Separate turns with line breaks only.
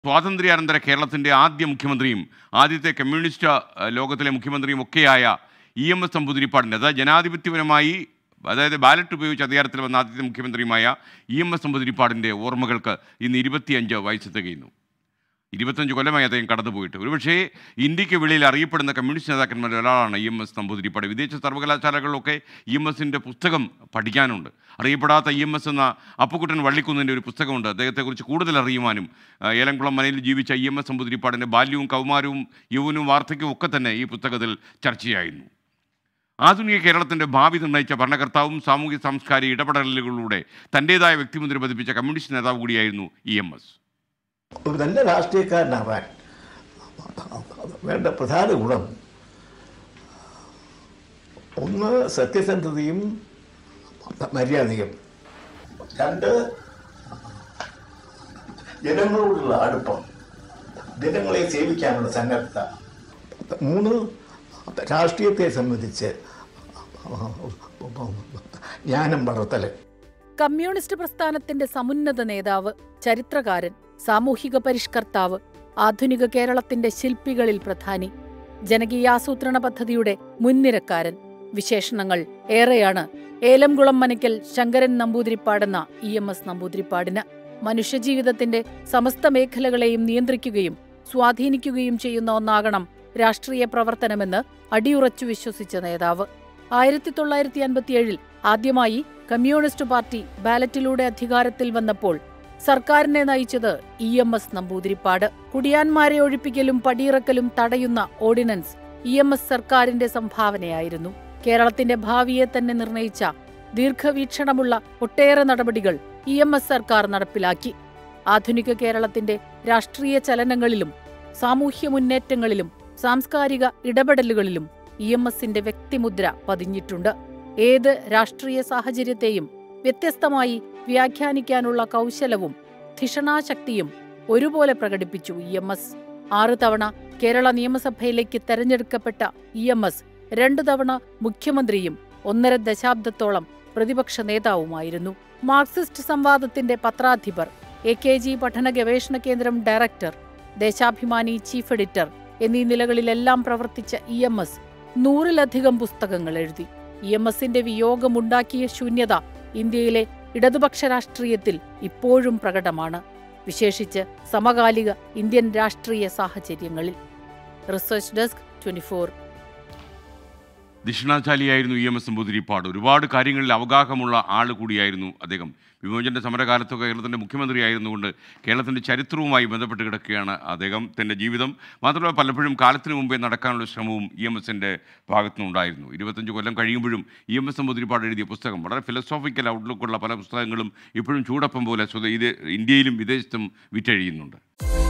സ്വാതന്ത്ര്യാനന്തര കേരളത്തിൻ്റെ ആദ്യ മുഖ്യമന്ത്രിയും ആദ്യത്തെ കമ്മ്യൂണിസ്റ്റ് ആ, ലോകത്തിലെ മുഖ്യമന്ത്രിയും ഒക്കെയായ ഇ എം എസ് നമ്പൂതിരിപ്പാടിൻ്റെ അതായത് ജനാധിപത്യപരമായി അതായത് ബാലറ്റ് ഉപയോഗിച്ച് അധികാരത്തിൽ വന്ന ആദ്യത്തെ മുഖ്യമന്ത്രിയുമായ ഇ എം എസ് നമ്പൂതിരിപ്പാടിൻ്റെ ഓർമ്മകൾക്ക് ഇന്ന് ഇരുപത്തിയഞ്ച് വയസ്സ് തികയുന്നു ഇരുപത്തഞ്ച് കൊല്ലമായി അദ്ദേഹം കടന്നുപോയിട്ട് ഒരുപക്ഷേ ഇന്ത്യക്ക് വെളിയിൽ അറിയപ്പെടുന്ന കമ്മ്യൂണിസ്റ്റ് നേതാക്കന്മാരിൽ ഒരാളാണ് ഇ എം എസ് നമ്പൂതിരിപ്പാട് വിദേശ സർവകലാശാലകളിലൊക്കെ ഇ എം എസിൻ്റെ പുസ്തകം പഠിക്കാനുണ്ട് അറിയപ്പെടാത്ത ഇ എം എസ് എന്ന അപ്പുക്കുട്ടൻ വള്ളിക്കുന്നിൻ്റെ ഒരു പുസ്തകമുണ്ട് അദ്ദേഹത്തെക്കുറിച്ച് കൂടുതൽ അറിയുവാനും ആ, ഏലംകുളം മനയിൽ ജീവിച്ച ഇ എം എസ് നമ്പൂതിരിപ്പാടിൻ്റെ ബാല്യവും കൗമാരവും യൗവനവും വാർദ്ധക്യവും ഒക്കെ തന്നെ ഈ പുസ്തകത്തിൽ ചർച്ചയായിരുന്നു ആധുനിക കേരളത്തിൻ്റെ ഭാവി നിർണ്ണയിച്ച ഭരണകർത്താവും സാമൂഹ്യ സാംസ്കാരിക ഇടപെടലുകളിലൂടെ തൻ്റേതായ വ്യക്തിമുദ്ര പതിപ്പിച്ച കമ്മ്യൂണിസ്റ്റ് നേതാവ് കൂടിയായിരുന്നു ഇ എം എസ്
ഒരു നല്ല രാഷ്ട്രീയക്കാരനാവാൻ വേണ്ട പ്രധാന ഗുണം ഒന്ന് സത്യസന്ധതയും മര്യാദയും രണ്ട് ജനങ്ങളോടുള്ള അടുപ്പം ജനങ്ങളെ സേവിക്കാനുള്ള സന്നദ്ധത മൂന്ന് രാഷ്ട്രീയത്തെ സംബന്ധിച്ച് ജ്ഞാനം വളർത്തൽ
കമ്മ്യൂണിസ്റ്റ് പ്രസ്ഥാനത്തിന്റെ സമുന്നത നേതാവ് ചരിത്രകാരൻ സാമൂഹിക പരിഷ്കർത്താവ് ആധുനിക കേരളത്തിന്റെ ശില്പികളിൽ പ്രധാനി ജനകീയാസൂത്രണ പദ്ധതിയുടെ മുൻനിരക്കാരൻ വിശേഷണങ്ങൾ ഏറെയാണ് ഏലംകുളം മനയ്ക്കൽ ശങ്കരൻ നമ്പൂതിരിപ്പാടെന്ന ഇ എം എസ് നമ്പൂതിരിപ്പാടിന് മനുഷ്യജീവിതത്തിന്റെ സമസ്ത മേഖലകളെയും നിയന്ത്രിക്കുകയും സ്വാധീനിക്കുകയും ചെയ്യുന്ന ഒന്നാകണം രാഷ്ട്രീയ പ്രവർത്തനമെന്ന് അടിയുറച്ചു വിശ്വസിച്ച നേതാവ് ആയിരത്തി തൊള്ളായിരത്തി അൻപത്തിയേഴിൽ ആദ്യമായി കമ്മ്യൂണിസ്റ്റ് പാർട്ടി ബാലറ്റിലൂടെ അധികാരത്തിൽ വന്നപ്പോൾ സർക്കാരിനെ നയിച്ചത് ഇ എം എസ് നമ്പൂതിരിപ്പാട് കുടിയാന്മാരെ ഒഴിപ്പിക്കലും പടിയിറക്കലും തടയുന്ന ഓർഡിനൻസ് ഇ എം എസ് സർക്കാരിന്റെ സംഭാവനയായിരുന്നു കേരളത്തിന്റെ ഭാവിയെ തന്നെ നിർണയിച്ച ദീർഘവീക്ഷണമുള്ള ഒട്ടേറെ നടപടികൾ ഇ എം എസ് സർക്കാർ നടപ്പിലാക്കി ആധുനിക കേരളത്തിന്റെ രാഷ്ട്രീയ ചലനങ്ങളിലും സാമൂഹ്യ മുന്നേറ്റങ്ങളിലും സാംസ്കാരിക ഇടപെടലുകളിലും ഇ എം എസിന്റെ വ്യക്തിമുദ്ര പതിഞ്ഞിട്ടുണ്ട് ഏത് രാഷ്ട്രീയ സാഹചര്യത്തെയും വ്യത്യസ്തമായി വ്യാഖ്യാനിക്കാനുള്ള കൗശലവും ധിഷണാശക്തിയും ഒരുപോലെ പ്രകടിപ്പിച്ചു ഇ എം എസ് ആറ് തവണ കേരള നിയമസഭയിലേക്ക് തെരഞ്ഞെടുക്കപ്പെട്ട ഇ എം എസ് രണ്ടു തവണ മുഖ്യമന്ത്രിയും ഒന്നര ദശാബ്ദത്തോളം പ്രതിപക്ഷ നേതാവുമായിരുന്നു മാർക്സിസ്റ്റ് സംവാദത്തിന്റെ പത്രാധിപർ എ കെ ജി പഠന ഗവേഷണ കേന്ദ്രം ഡയറക്ടർ ദേശാഭിമാനി ചീഫ് എഡിറ്റർ എന്നീ നിലകളിലെല്ലാം പ്രവർത്തിച്ച ഇ എം എസ് നൂറിലധികം പുസ്തകങ്ങൾ എഴുതി ഇ എം എസിന്റെ വിയോഗമുണ്ടാക്കിയ ശൂന്യത ഇന്ത്യയിലെ ഇടതുപക്ഷ രാഷ്ട്രീയത്തിൽ ഇപ്പോഴും പ്രകടമാണ് വിശേഷിച്ച് സമകാലിക ഇന്ത്യൻ രാഷ്ട്രീയ സാഹചര്യങ്ങളിൽ റിസർച്ച് ഡെസ്ക് ട്വന്റിഫോർ
ദിഷണാചാലിയായിരുന്നു ഇ എം എസ് നമ്പൂതിരിപ്പാട് ഒരുപാട് കാര്യങ്ങളിൽ അവഗാഹമുള്ള ആൾ കൂടിയായിരുന്നു അദ്ദേഹം വിമോചന സമരകാലത്തൊക്കെ കേരളത്തിൻ്റെ മുഖ്യമന്ത്രിയായിരുന്നുകൊണ്ട് കേരളത്തിൻ്റെ ചരിത്രവുമായി ബന്ധപ്പെട്ട് കിടക്കുകയാണ് അദ്ദേഹം തൻ്റെ ജീവിതം മാത്രമല്ല പലപ്പോഴും കാലത്തിന് മുമ്പേ നടക്കാനുള്ള ശ്രമവും ഇ എം എസിൻ്റെ ഭാഗത്തുനിന്നുണ്ടായിരുന്നു ഇരുപത്തഞ്ച് കൊല്ലം കഴിയുമ്പോഴും ഇ എം എസ് നമ്പൂതിരിപ്പാട് എഴുതിയ പുസ്തകം വളരെ ഫിലോസോഫിക്കൽ ഔട്ട്ലുക്കുള്ള പല പുസ്തകങ്ങളും ഇപ്പോഴും ചൂടപ്പം പോലെ സ്വത ഇത് ഇന്ത്യയിലും വിദേശത്തും വിറ്റഴിയുന്നുണ്ട്